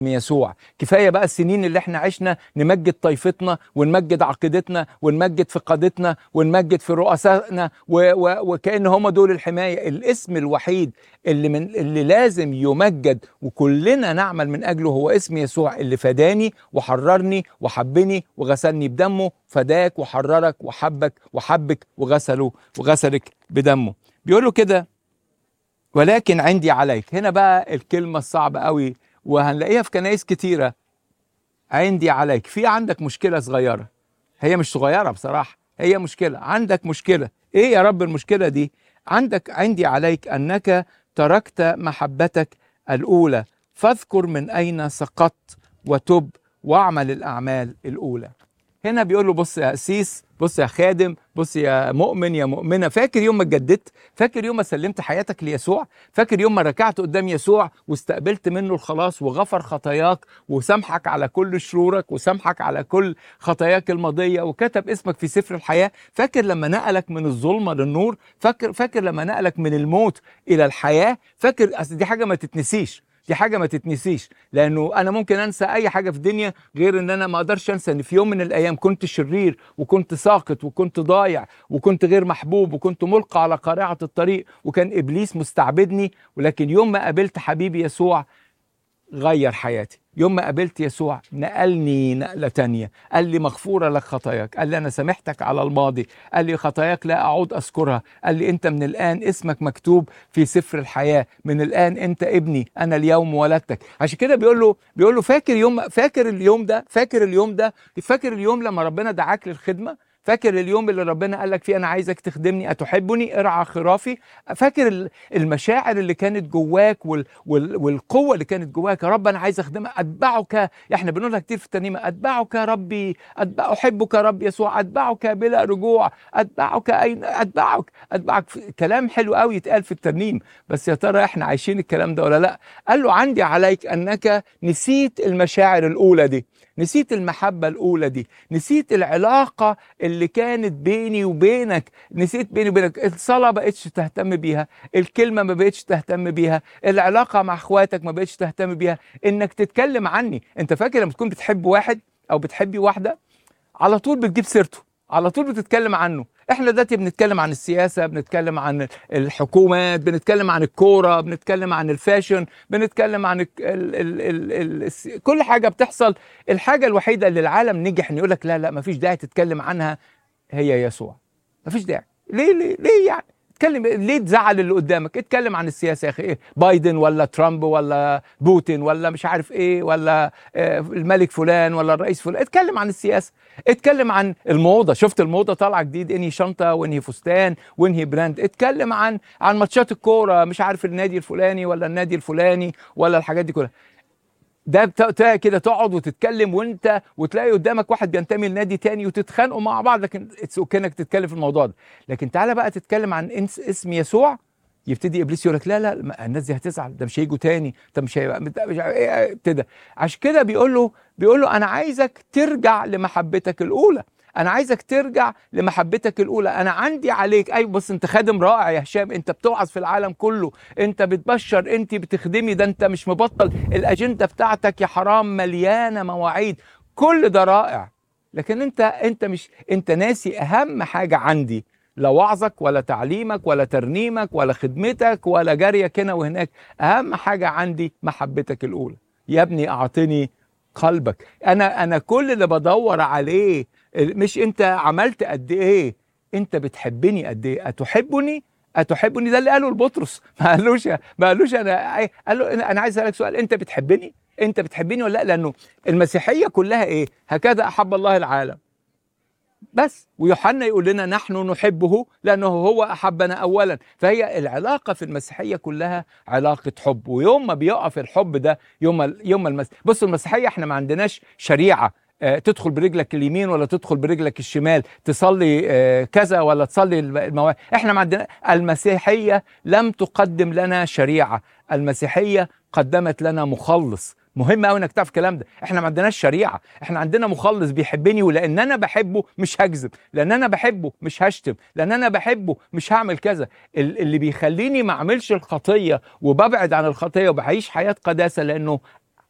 يسوع كفايه بقى السنين اللي احنا عشنا نمجد طائفتنا ونمجد عقيدتنا ونمجد في قادتنا ونمجد في رؤسائنا و- و- وكأن هم دول الحمايه الاسم الوحيد اللي من اللي لازم يمجد وكلنا نعمل من اجله هو اسم يسوع اللي فداني وحررني وحبني وغسلني بدمه فداك وحررك وحبك وحبك وغسله وغسلك بدمه بيقول له كده ولكن عندي عليك هنا بقى الكلمة الصعبة قوي وهنلاقيها في كنايس كتيرة عندي عليك في عندك مشكلة صغيرة هي مش صغيرة بصراحة هي مشكلة عندك مشكلة ايه يا رب المشكلة دي عندك عندي عليك انك تركت محبتك الاولى فاذكر من اين سقطت وتب واعمل الاعمال الاولى هنا بيقول له بص يا قسيس بص يا خادم بص يا مؤمن يا مؤمنه فاكر يوم ما اتجددت فاكر يوم ما سلمت حياتك ليسوع فاكر يوم ما ركعت قدام يسوع واستقبلت منه الخلاص وغفر خطاياك وسامحك على كل شرورك وسامحك على كل خطاياك الماضيه وكتب اسمك في سفر الحياه فاكر لما نقلك من الظلمه للنور فاكر فاكر لما نقلك من الموت الى الحياه فاكر اصل دي حاجه ما تتنسيش دي حاجه ما تتنسيش لانه انا ممكن انسى اي حاجه في الدنيا غير ان انا ما اقدرش انسى ان في يوم من الايام كنت شرير وكنت ساقط وكنت ضايع وكنت غير محبوب وكنت ملقى على قارعه الطريق وكان ابليس مستعبدني ولكن يوم ما قابلت حبيبي يسوع غير حياتي يوم ما قابلت يسوع نقلني نقلة تانية قال لي مغفورة لك خطاياك قال لي أنا سامحتك على الماضي قال لي خطاياك لا أعود أذكرها قال لي أنت من الآن اسمك مكتوب في سفر الحياة من الآن أنت ابني أنا اليوم ولدتك عشان كده بيقول له بيقول له فاكر يوم فاكر اليوم ده فاكر اليوم ده فاكر اليوم لما ربنا دعاك للخدمة فاكر اليوم اللي ربنا قال لك فيه انا عايزك تخدمني اتحبني ارعى خرافي فاكر ال- المشاعر اللي كانت جواك وال وال والقوه اللي كانت جواك يا رب انا عايز اخدمك اتبعك احنا بنقولها كتير في الترنيمه اتبعك يا ربي أتبع احبك يا رب يسوع اتبعك بلا رجوع اتبعك اين اتبعك اتبعك في- كلام حلو قوي يتقال في الترنيم بس يا ترى احنا عايشين الكلام ده ولا لا قال له عندي عليك انك نسيت المشاعر الاولى دي نسيت المحبة الأولى دي نسيت العلاقة اللي كانت بيني وبينك نسيت بيني وبينك الصلاة بقتش تهتم بيها الكلمة ما بقتش تهتم بيها العلاقة مع اخواتك ما بقتش تهتم بيها انك تتكلم عني انت فاكر لما تكون بتحب واحد او بتحبي واحدة على طول بتجيب سيرته على طول بتتكلم عنه احنا دلوقتي بنتكلم عن السياسة بنتكلم عن الحكومات بنتكلم عن الكورة بنتكلم عن الفاشن بنتكلم عن ال ال ال ال ال الس- كل حاجة بتحصل الحاجة الوحيدة اللي العالم نجح ان يقول لك لا لا مفيش داعي تتكلم عنها هي يسوع مفيش داعي ليه ليه ليه يعني اتكلم ليه تزعل اللي قدامك اتكلم عن السياسه يا اخي ايه بايدن ولا ترامب ولا بوتين ولا مش عارف ايه ولا آه، الملك فلان ولا الرئيس فلان اتكلم عن السياسه اتكلم عن الموضه شفت الموضه طالعه جديد انهي شنطه وانهي فستان وانهي براند اتكلم عن عن ماتشات الكوره مش عارف النادي الفلاني ولا النادي الفلاني ولا الحاجات دي كلها ده بت- تلاقي كده تقعد وتتكلم وانت وتلاقي قدامك واحد بينتمي لنادي تاني وتتخانقوا مع بعض لكن اتس اوكي انك تتكلم في الموضوع ده لكن تعالى بقى تتكلم عن انس اسم يسوع يبتدي ابليس يقول لك لا لا ما- الناس دي هتزعل ده مش هيجوا تاني ده مش هيبقى ده مش عارف ايه ابتدى عشان كده بيقول له بيقول له انا عايزك ترجع لمحبتك الاولى انا عايزك ترجع لمحبتك الاولى انا عندي عليك ايوه بص انت خادم رائع يا هشام انت بتوعظ في العالم كله انت بتبشر انت بتخدمي ده انت مش مبطل الاجنده بتاعتك يا حرام مليانه مواعيد كل ده رائع لكن انت انت مش انت ناسي اهم حاجه عندي لا وعظك ولا تعليمك ولا ترنيمك ولا خدمتك ولا جريك هنا وهناك اهم حاجه عندي محبتك الاولى يا ابني اعطني قلبك انا انا كل اللي بدور عليه مش انت عملت قد ايه انت بتحبني قد ايه اتحبني اتحبني ده اللي قاله لبطرس ما قالوش ما قالوش انا قال له انا عايز اسالك سؤال انت بتحبني انت بتحبني ولا لا لانه المسيحيه كلها ايه هكذا احب الله العالم بس ويوحنا يقول لنا نحن نحبه لانه هو احبنا اولا فهي العلاقه في المسيحيه كلها علاقه حب ويوم ما بيقف الحب ده يوم ال- يوم المس... بصوا المسيحيه احنا ما عندناش شريعه آه، تدخل برجلك اليمين ولا تدخل برجلك الشمال تصلي آه، كذا ولا تصلي الم- المواعيد احنا ما عندنا المسيحيه لم تقدم لنا شريعه المسيحيه قدمت لنا مخلص مهم قوي انك تعرف الكلام ده احنا ما عندناش شريعه احنا عندنا مخلص بيحبني ولان انا بحبه مش هكذب لان انا بحبه مش هشتم لان انا بحبه مش هعمل كذا ال- اللي بيخليني ما اعملش الخطيه وببعد عن الخطيه وبعيش حياه قداسه لانه